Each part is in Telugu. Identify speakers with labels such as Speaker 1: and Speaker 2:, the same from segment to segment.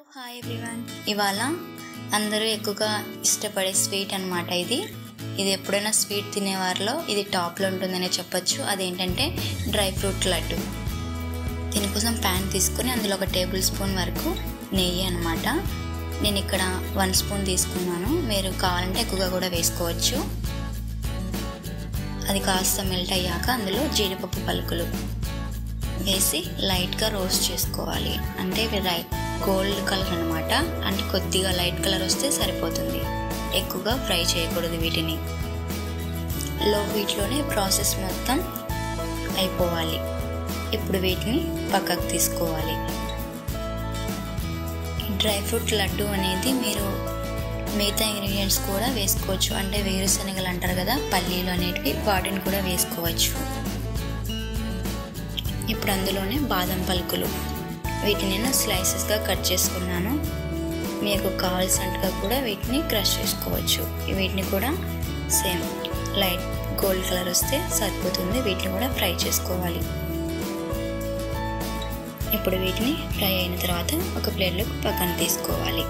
Speaker 1: హాయ్ ఎవ్రీవన్ ఇవాళ అందరూ ఎక్కువగా ఇష్టపడే స్వీట్ అనమాట ఇది ఇది ఎప్పుడైనా స్వీట్ తినేవారిలో ఇది టాప్లో ఉంటుందనే చెప్పొచ్చు అదేంటంటే డ్రై ఫ్రూట్ లడ్డు దీనికోసం ప్యాన్ తీసుకొని అందులో ఒక టేబుల్ స్పూన్ వరకు నెయ్యి అనమాట నేను ఇక్కడ వన్ స్పూన్ తీసుకున్నాను మీరు కావాలంటే ఎక్కువగా కూడా వేసుకోవచ్చు అది కాస్త మెల్ట్ అయ్యాక అందులో జీడిపప్పు పలుకులు వేసి లైట్గా రోస్ట్ చేసుకోవాలి అంటే ఇవి లైట్ గోల్డ్ కలర్ అనమాట అంటే కొద్దిగా లైట్ కలర్ వస్తే సరిపోతుంది ఎక్కువగా ఫ్రై చేయకూడదు వీటిని లో వీటిలోనే ప్రాసెస్ మొత్తం అయిపోవాలి ఇప్పుడు వీటిని పక్కకు తీసుకోవాలి డ్రై ఫ్రూట్ లడ్డు అనేది మీరు మిగతా ఇంగ్రీడియంట్స్ కూడా వేసుకోవచ్చు అంటే వేరుశనగలు అంటారు కదా పల్లీలు అనేటివి వాటిని కూడా వేసుకోవచ్చు ఇప్పుడు అందులోనే బాదం పలుకులు వీటిని నేను స్లైసెస్గా కట్ చేసుకున్నాను మీకు కావాల్సినట్టుగా కూడా వీటిని క్రష్ చేసుకోవచ్చు వీటిని కూడా సేమ్ లైట్ గోల్డ్ కలర్ వస్తే సరిపోతుంది వీటిని కూడా ఫ్రై చేసుకోవాలి ఇప్పుడు వీటిని ఫ్రై అయిన తర్వాత ఒక ప్లేట్లోకి పక్కన తీసుకోవాలి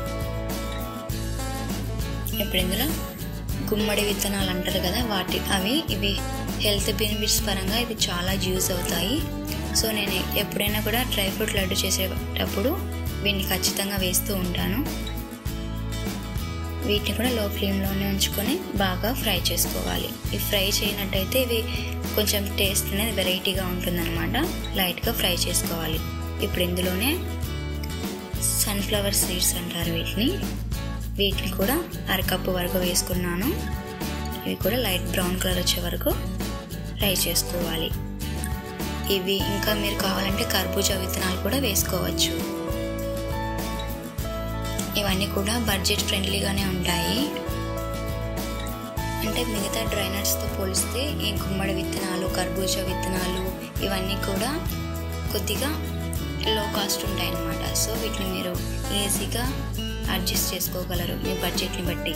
Speaker 1: ఇప్పుడు ఇందులో గుమ్మడి విత్తనాలు అంటారు కదా వాటి అవి ఇవి హెల్త్ బెనిఫిట్స్ పరంగా ఇవి చాలా యూజ్ అవుతాయి సో నేను ఎప్పుడైనా కూడా డ్రై ఫ్రూట్ లడ్డు చేసేటప్పుడు వీటిని ఖచ్చితంగా వేస్తూ ఉంటాను వీటిని కూడా లో ఫ్లేమ్లోనే ఉంచుకొని బాగా ఫ్రై చేసుకోవాలి ఈ ఫ్రై చేయనట్టయితే ఇవి కొంచెం టేస్ట్ అనేది వెరైటీగా ఉంటుందన్నమాట లైట్గా ఫ్రై చేసుకోవాలి ఇప్పుడు ఇందులోనే సన్ఫ్లవర్ సీడ్స్ అంటారు వీటిని వీటిని కూడా అరకప్పు వరకు వేసుకున్నాను ఇవి కూడా లైట్ బ్రౌన్ కలర్ వచ్చే వరకు ఫ్రై చేసుకోవాలి ఇవి ఇంకా మీరు కావాలంటే కర్బూజా విత్తనాలు కూడా వేసుకోవచ్చు ఇవన్నీ కూడా బడ్జెట్ ఫ్రెండ్లీగానే ఉంటాయి అంటే మిగతా డ్రై నట్స్తో పోలిస్తే ఈ గుమ్మడి విత్తనాలు కర్బూజా విత్తనాలు ఇవన్నీ కూడా కొద్దిగా లో కాస్ట్ ఉంటాయి అన్నమాట సో వీటిని మీరు ఈజీగా అడ్జస్ట్ చేసుకోగలరు మీ బడ్జెట్ని బట్టి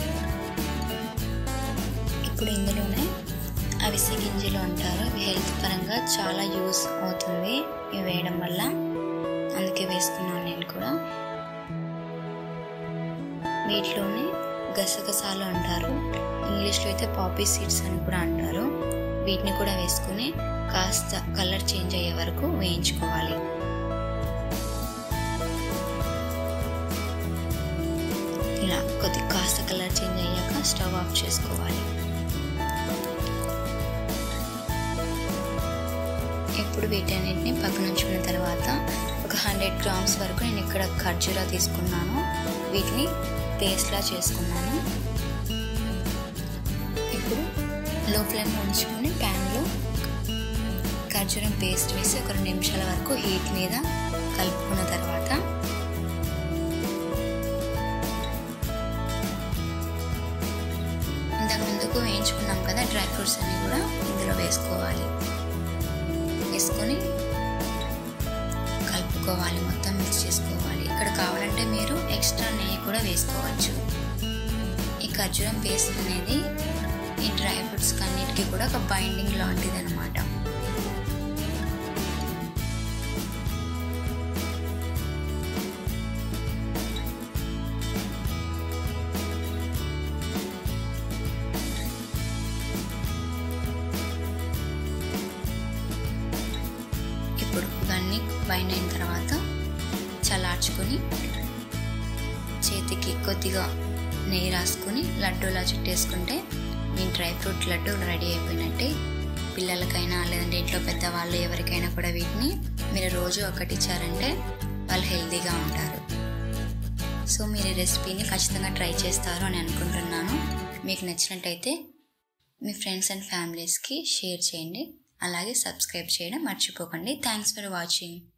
Speaker 1: ఇప్పుడు ఇందులోనే అవిసె గింజలు అంటారు ఇవి హెల్త్ పరంగా చాలా యూస్ అవుతుంది ఇవి వేయడం వల్ల అందుకే వేసుకున్నాను నేను కూడా వీటిలోనే గసగసాలు అంటారు ఇంగ్లీష్లో అయితే పాపీ సీడ్స్ అని కూడా అంటారు వీటిని కూడా వేసుకుని కాస్త కలర్ చేంజ్ అయ్యే వరకు వేయించుకోవాలి ఇలా కొద్ది కాస్త కలర్ చేంజ్ అయ్యాక స్టవ్ ఆఫ్ చేసుకోవాలి ఇప్పుడు వీటన్నిటిని పక్కన ఉంచుకున్న తర్వాత ఒక హండ్రెడ్ గ్రామ్స్ వరకు నేను ఇక్కడ ఖర్జూరా తీసుకున్నాను వీటిని పేస్ట్లా చేసుకున్నాను ఇప్పుడు లో ఫ్లేమ్ ఉంచుకొని ప్యాన్లో ఖర్జూరం పేస్ట్ వేసి ఒక రెండు నిమిషాల వరకు హీట్ మీద కలుపుకున్న తర్వాత ఇంతకు ముందుకు వేయించుకున్నాం కదా డ్రై ఫ్రూట్స్ అన్ని కూడా ఇందులో వేసుకోవాలి వేసుకొని కలుపుకోవాలి మొత్తం మిక్స్ చేసుకోవాలి ఇక్కడ కావాలంటే మీరు ఎక్స్ట్రా నెయ్యి కూడా వేసుకోవచ్చు ఈ ఖర్జూరం పేస్ట్ అనేది ఈ డ్రై ఫ్రూట్స్ అన్నిటికీ కూడా ఒక బైండింగ్ లాంటిది అనమాట ఇప్పుడు ఇవన్నీ బైండ్ అయిన తర్వాత చల్లార్చుకొని చేతికి కొద్దిగా నెయ్యి రాసుకొని లడ్డూలా చుట్టేసుకుంటే మీ డ్రై ఫ్రూట్ లడ్డు రెడీ అయిపోయినట్టే పిల్లలకైనా లేదంటే ఇంట్లో పెద్దవాళ్ళు ఎవరికైనా కూడా వీటిని మీరు రోజు ఒకటి ఇచ్చారంటే వాళ్ళు హెల్తీగా ఉంటారు సో మీరు ఈ రెసిపీని ఖచ్చితంగా ట్రై చేస్తారు అని అనుకుంటున్నాను మీకు నచ్చినట్టయితే మీ ఫ్రెండ్స్ అండ్ ఫ్యామిలీస్కి షేర్ చేయండి అలాగే సబ్స్క్రైబ్ చేయడం మర్చిపోకండి థ్యాంక్స్ ఫర్ వాచింగ్